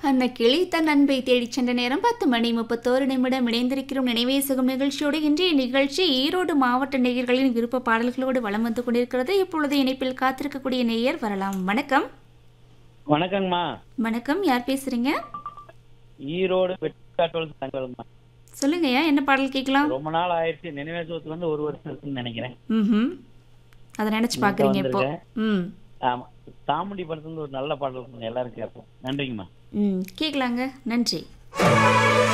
அந்த கிளி தன் அன்பை தேடிச் சென்ற நேரம் பத்து மணி முப்பத்தோரு நிமிடம் இணைந்திருக்கிறோம் நினைவே சுகம் நிகழ்ச்சியோடு இன்றைய நிகழ்ச்சி ஈரோடு மாவட்ட நேயர்களின் விருப்ப பாடல்களோடு வலம் வந்து கொண்டிருக்கிறது இப்பொழுது இணைப்பில் காத்திருக்கக்கூடிய நேயர் வரலாம் வணக்கம் வணக்கங்கம்மா வணக்கம் யார் பேசுறீங்க ஈரோடு வெட்டாட்டோல் தங்கல்மா சொல்லுங்கய்யா என்ன பாடல் கேட்கலாம் ரொம்ப நாள் ஆயிடுச்சு நினைவேசுவத்துல இருந்து ஒரு வருஷம் இருக்குன்னு நினைக்கிறேன் ம் அதை நினைச்சு பாக்குறீங்க இப்போ ம் ஆமா தாமுண்டி படத்துல இருந்து ஒரு நல்ல பாடல் இருக்குங்க எல்லாரும் கேட்போம் நன்றிங்கம்மா ம் கேட்கலாங்க நன்றி